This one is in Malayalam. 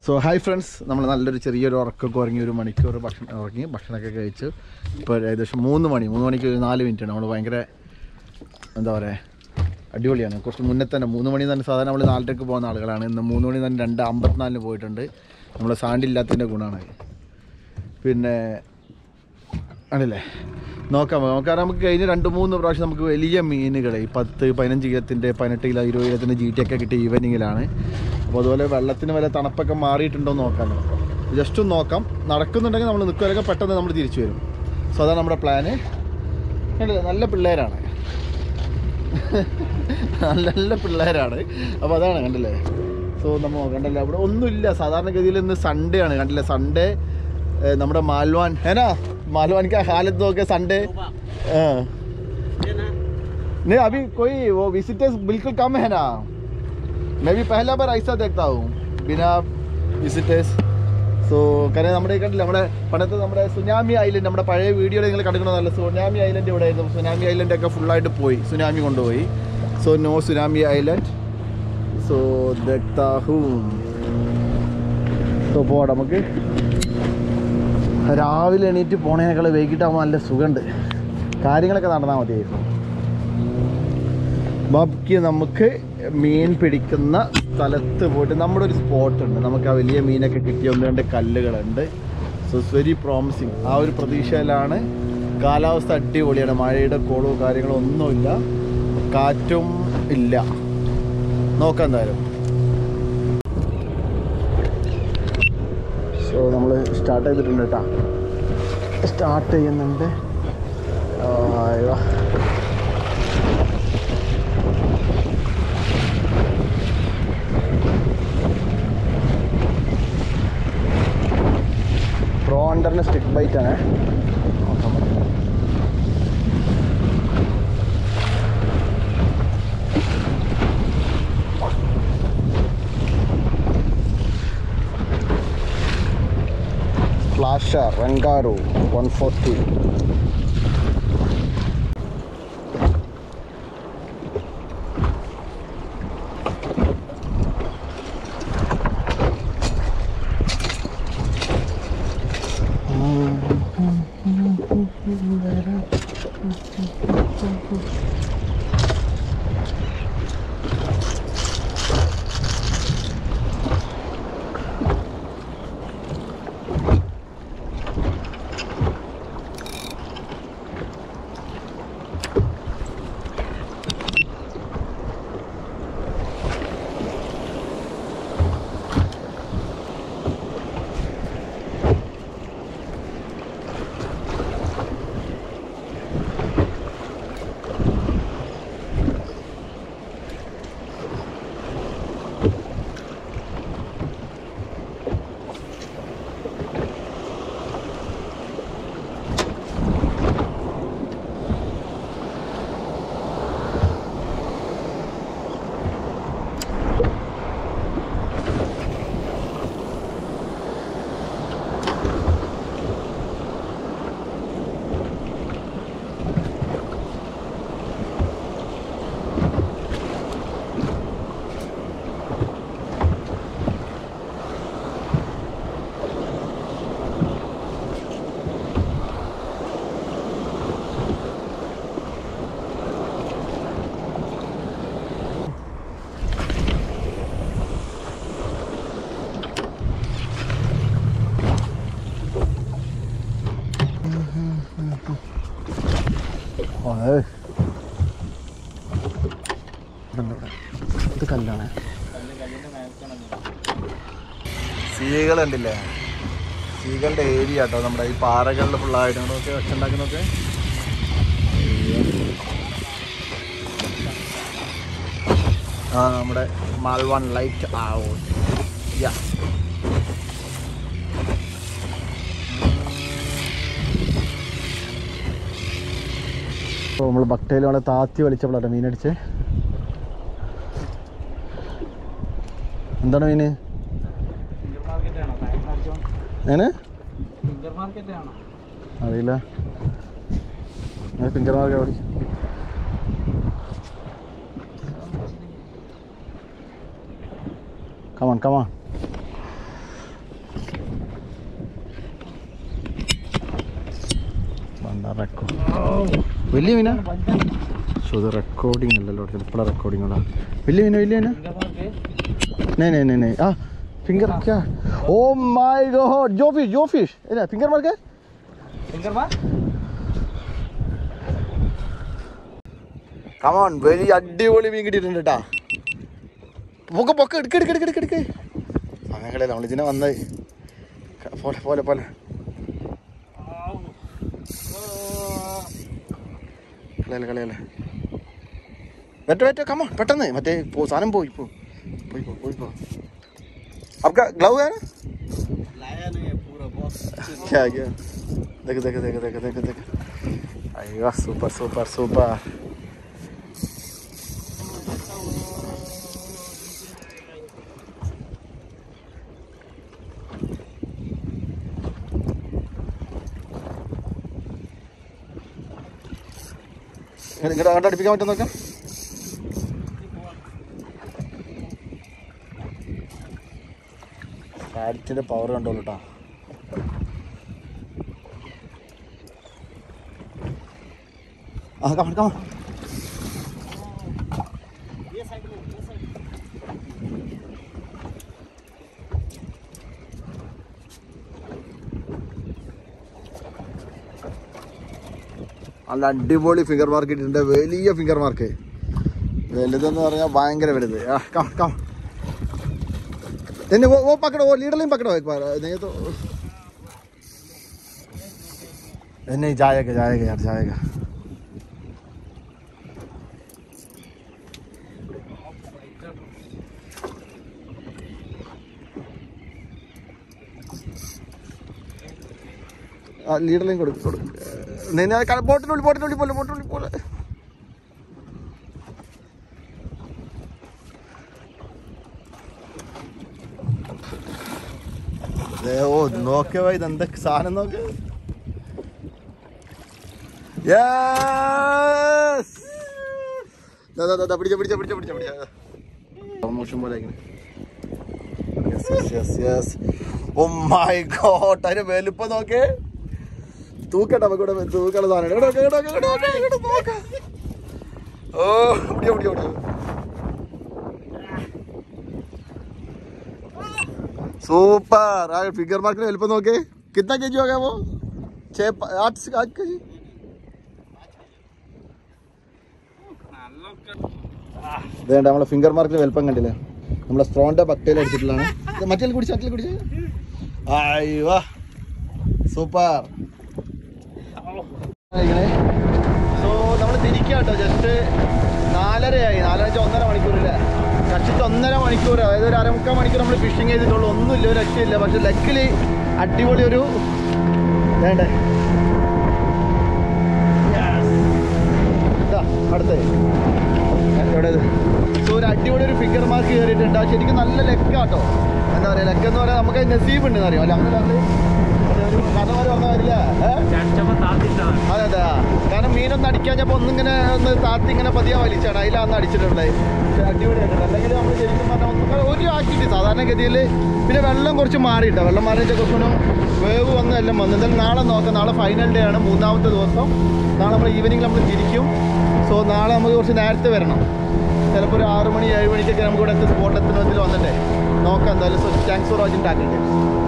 സോ ഹായ് ഫ്രണ്ട്സ് നമ്മൾ നല്ലൊരു ചെറിയൊരു ഉറക്കമൊക്കെ ഉറങ്ങി ഒരു മണിക്കൂർ ഭക്ഷണം ഉറങ്ങി ഭക്ഷണമൊക്കെ കഴിച്ചു ഇപ്പോൾ ഏകദേശം മൂന്ന് മണി മൂന്ന് മണിക്ക് ഒരു നാല് മിനിറ്റ് നമ്മൾ ഭയങ്കര എന്താ പറയുക അടിപൊളിയാണ് കുറച്ച് മുന്നേ തന്നെ മൂന്ന് മണി തന്നെ സാധാരണ നമ്മൾ നാലരക്ക് പോകുന്ന ആളുകളാണ് ഇന്ന് മൂന്ന് മണി തന്നെ രണ്ട് അമ്പത്തിനാലിന് പോയിട്ടുണ്ട് നമ്മൾ സാൻഡ് ഇല്ലാത്തതിൻ്റെ ഗുണമാണ് പിന്നെ ആണല്ലേ നോക്കാം നോക്കാം നമുക്ക് കഴിഞ്ഞ രണ്ട് മൂന്ന് പ്രാവശ്യം നമുക്ക് വലിയ മീനുകൾ ഈ പത്ത് പതിനഞ്ച് കിലത്തിൻ്റെ പതിനെട്ട് കിലോ ഇരുപത് കിലത്തിൻ്റെ ജി ടി ഒക്കെ കിട്ടിയ ഈവനിങ്ങിലാണ് അപ്പോൾ അതുപോലെ വെള്ളത്തിന് വല്ല തണുപ്പൊക്കെ മാറിയിട്ടുണ്ടോ എന്ന് നോക്കാമല്ലോ ജസ്റ്റ് ഒന്ന് നോക്കാം നടക്കുന്നുണ്ടെങ്കിൽ നമ്മൾ നിൽക്കുമല്ലെങ്കിൽ പെട്ടെന്ന് നമ്മൾ തിരിച്ചു വരും സോ അതാണ് നമ്മുടെ പ്ലാന് കണ്ടില്ലേ നല്ല പിള്ളേരാണ് നല്ല നല്ല പിള്ളേരാണ് അപ്പോൾ അതാണ് കണ്ടില്ലേ സോ നമ്മൾ കണ്ടല്ലേ അവിടെ ഒന്നുമില്ല സാധാരണഗതിയിൽ ഇന്ന് സൺഡേ ആണ് കണ്ടില്ലേ സൺഡേ നമ്മുടെ മാൽവാൻ ഹേനാ मालवान का हालत दो के संडे हाँ। नहीं अभी कोई वो विजिटर्स बिल्कुल कम है ना मैं भी पहला बार ऐसा देखता हूँ बिना വിസിറ്റേഴ്സ് സോ കാരണം നമ്മുടെ ഈ കണ്ടില്ല നമ്മുടെ പണ്ടത്തെ നമ്മുടെ സുനാമി ഐലൻഡ് നമ്മുടെ പഴയ വീഡിയോയിൽ നിങ്ങൾ കണ്ടിട്ടുണ്ടോ നല്ല സുനാമി ഐലൻഡ് ഇവിടെ ആയിരുന്നു സുനാമി ഐലൻഡ് ഒക്കെ ഫുള്ളായിട്ട് പോയി സുനാമി കൊണ്ടുപോയി so no tsunami island so ദക്താഹും സോ പോവാം നമുക്ക് രാവിലെ എണീറ്റ് പോണേനേക്കാൾ വൈകിട്ടാകുമ്പോൾ നല്ല സുഖമുണ്ട് കാര്യങ്ങളൊക്കെ നടന്നാൽ മതിയായിരുന്നു ബാക്കി നമുക്ക് മീൻ പിടിക്കുന്ന സ്ഥലത്ത് പോയിട്ട് നമ്മുടെ ഒരു സ്പോട്ട് ഉണ്ട് നമുക്ക് ആ വലിയ മീനൊക്കെ കിട്ടിയ ഒന്ന് രണ്ട് കല്ലുകളുണ്ട് സോ ഇറ്റ്സ് വെരി പ്രോമിസിങ് ആ ഒരു പ്രതീക്ഷയിലാണ് കാലാവസ്ഥ അടിപൊളിയാണ് മഴയുടെ കോളോ കാര്യങ്ങളോ ഒന്നുമില്ല കാറ്റും ഇല്ല നോക്കാം എന്തായാലും സോ നമ്മൾ സ്റ്റാർട്ട് ചെയ്തിട്ടുണ്ട് കേട്ടോ സ്റ്റാർട്ട് ചെയ്യുന്നുണ്ട് ആയോ. പ്രോ അണ്ടറിന് സ്റ്റിക്ക് ബൈറ്റ് ആണ് നോക്കാം നമുക്ക്. ഫ്ലാഷർ റങ്കാറു വൺ ഫോർട്ടി ഇത് കല്ലാണ് സീകൾ ഉണ്ടില്ലേ സീകളുടെ ഏരിയ കേട്ടോ നമ്മുടെ ഈ പാറകളിൽ ഫുള്ളായിട്ട് നമ്മളൊക്കെ ഒച്ച ഉണ്ടാക്കുന്നൊക്കെ ആ നമ്മുടെ മാൽവാൻ ലൈറ്റ് ഔട്ട് യാ അപ്പോൾ നമ്മൾ ബക്ടയിൽ നമ്മളെ താത്തി വലിച്ചപ്പോഴാണ് മീനടിച്ച് എന്താണ് മീന് എങ്ങനെ അറിയില്ല ഫിംഗർ മാർക്ക് എവിടെ കമാൺ കമാൺ റെക്കോർഡ് വലിയ മീനാ പക്ഷെ ഇത് റെക്കോർഡിംഗ് അല്ലല്ലോ ചിലപ്പോൾ റെക്കോർഡിംഗ് ഉള്ള വലിയ മീന വലിയ മീന നേ നേ നേ നേ ആ ഫിംഗർ ക്യാ ഓ മൈ ഗോഡ് ജോ ഫിഷ് ജോ ഫിഷ് എന്നാ ഫിംഗർ മാർക്ക് കമോൺ വലിയ അടിപൊളി മീൻ കിട്ടിയിട്ടുണ്ട് കേട്ടാ പൊക്ക പൊക്ക എടുക്ക എടുക്ക എടുക്ക എടുക്ക എടുക്ക സമയങ്ങളെ നമ്മൾ ഇതിനെ വന്നത് ക- പോലെ പോലെ പോലെ കളയല്ലേ കളയല്ലേ വെറ്റ വെറ്റ കമോൺ പെട്ടെന്ന് മറ്റേ പോ സാധനം പോയി പോ പോയി പോ പോയി പോ आपका ग्लव है ना क्या क्या देख देख देख देख देख देख अरे सुपर सुपर सुपर ഇങ്ങോട്ട് അങ്ങോട്ട് അടുപ്പിക്കാൻ പറ്റും നോക്കാം കാറ്റിന്റെ പവർ കണ്ടോളൂ കേട്ടോ ആ കമൺ കമൺ നല്ല അടിപൊളി ഫിംഗർ മാർക്ക് ഇട്ടിട്ടുണ്ട് വലിയ ഫിംഗർ മാർക്ക് വലുതെന്ന് പറഞ്ഞാൽ ഭയങ്കര വലുത് ആ കം കം नहीं वो वो पकड़ो वो लीडर नहीं पकड़ो एक बार नहीं तो नहीं जाएगा जाएगा यार जाएगा ആ ലീഡറിലേക്ക് കൊടുക്കും കൊടുക്കും ഞാൻ ബോട്ടിനുള്ളിൽ ബോട്ടിനുള്ളിൽ പോലെ ബോട്ടിനുള്ളിൽ പോലെ ദേ, ഓ നോക്കിയ ഇതെന്താ സാധനം നോക്ക് Yes! ദാ, ദാ, ദാ, ദാ, പിടിച്ചോ, പിടിച്ചോ, പിടിച്ചോ, പിടിച്ചോ, പിടിച്ചോ. മോശം പോലെ ഇങ്ങനെ. Yes, yes, yes, yes. Oh my God, അതിന്റെ വലുപ്പം നോക്കേ തൂക്കട്ടെ നമുക്ക് ഇവിടെ തൂക്കുള്ള സാധനം ഇവിടെ നോക്ക്, ഇവിടെ നോക്ക്, ഇവിടെ നോക്ക്, ഇവിടെ നോക്ക്. ഓ പിടിയോ പിടിയോ പിടിയോ सुपर आगे फिगर मार्क हेल्प നോക്കേ कितना केजी हो गया वो छः प- आठ से आठ केजी വേണ്ട നമ്മളെ ഫിംഗർ മാർക്കിൽ വലുപ്പം കണ്ടില്ലേ നമ്മളെ സ്ട്രോണിന്റെ പക്കയിൽ അടിച്ചിട്ടുള്ളതാണ് ഇത് മറ്റേ കുടിച്ച് മറ്റേ കുടിച്ച് അയ്യോ സൂപ്പർ സോ നമ്മൾ തിരിക്കാട്ടോ ജസ്റ്റ് നാലരയായി നാലര വെച്ചാൽ ഒന്നര മണിക്കൂറില്ല കഷ്ടിച്ച് ഒന്നര മണിക്കൂർ അതായത് ഒരു അരമുക്കാൽ മണിക്കൂർ നമ്മൾ ഫിഷിങ് ചെയ്തിട്ടുള്ളൂ ഒന്നുമില്ല ഒരു രക്ഷയില്ല പക്ഷെ ലക്കിൽ അടിപൊളി ഒരു വേണ്ടേ ഇതാ, അടുത്തത് എവിടെ സോ ഒരു അടിപൊളി ഒരു ഫിഗർ മാർക്ക് കയറിയിട്ടുണ്ട് അത് ശരിക്കും നല്ല ലെക്കാട്ടോ എന്താ പറയുക ലെക്ക് എന്ന് പറയാൻ നമുക്ക് നസീബ് ഉണ്ട് അറിയാം അല്ല അങ്ങനെ നമ്മള് ഒരു കഥമാര് പറഞ്ഞ കാര്യമില്ല ഏഹ് അതെ അതെ ആ. കാരണം മീനൊന്നും അടിക്കാഞ്ഞപ്പോ ഒന്നിങ്ങനെ ഒന്ന് താത്തി ഇങ്ങനെ പതിയെ വലിച്ചാണ് അതിലാന്ന് അടിച്ചിട്ടുള്ളത് പക്ഷെ അടിപൊളിയായിട്ടുണ്ട് അല്ലെങ്കിൽ നമ്മൾ ശരിക്കും പറഞ്ഞാൽ ഒന്നും ഒരു ആക്കിയിട്ട് സാധാരണഗതിയിൽ പിന്നെ വെള്ളം കുറച്ച് മാറിയിട്ടോ വെള്ളം മാറിയിട്ട് കുറച്ചൊന്നും വേവ് വന്ന് എല്ലാം വന്നു എന്തായാലും നാളെ നോക്കാം നാളെ ഫൈനൽ ഡേ ആണ് മൂന്നാമത്തെ ദിവസം നാളെ നമ്മൾ ഈവനിങ് നമ്മൾ തിരിക്കും സോ നാളെ നമുക്ക് കുറച്ച് നേരത്തെ വരണം ചിലപ്പോൾ ഒരു ആറ് മണി ഏഴ് മണിക്കൊക്കെ നമുക്ക് ഇവിടെ സ്പോട്ട് എത്തുന്നതിൽ വന്നിട്ടേ നോക്കാം എന്തായാലും താങ്ക്സ് ഫോർ വാച്ചിങ് ടാക്കിട്ട്